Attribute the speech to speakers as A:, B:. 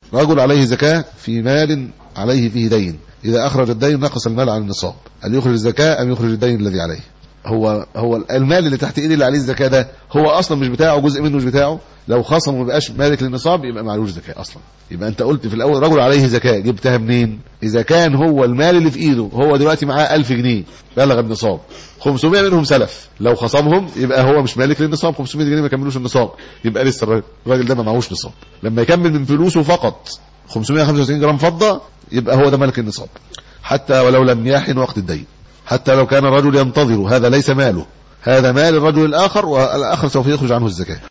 A: رجل عليه زكاة في مال عليه فيه دين إذا أخرج الدين نقص المال عن النصاب هل يخرج الزكاة أم يخرج الدين الذي عليه هو هو المال اللي تحت ايدي اللي عليه الزكاه ده هو اصلا مش بتاعه جزء منه مش بتاعه لو خصم وما بقاش مالك للنصاب يبقى معلوش زكاه اصلا يبقى انت قلت في الاول رجل عليه زكاه جبتها منين اذا كان هو المال اللي في ايده هو دلوقتي معاه 1000 جنيه بلغ النصاب 500 منهم سلف لو خصمهم يبقى هو مش مالك للنصاب 500 جنيه ما كملوش النصاب يبقى لسه الراجل ده ما معهوش نصاب لما يكمل من فلوسه فقط 595 جرام فضه يبقى هو ده مالك النصاب حتى ولو لم يحن وقت الدين حتى لو كان الرجل ينتظر هذا ليس ماله هذا مال الرجل الآخر والآخر سوف يخرج عنه الزكاة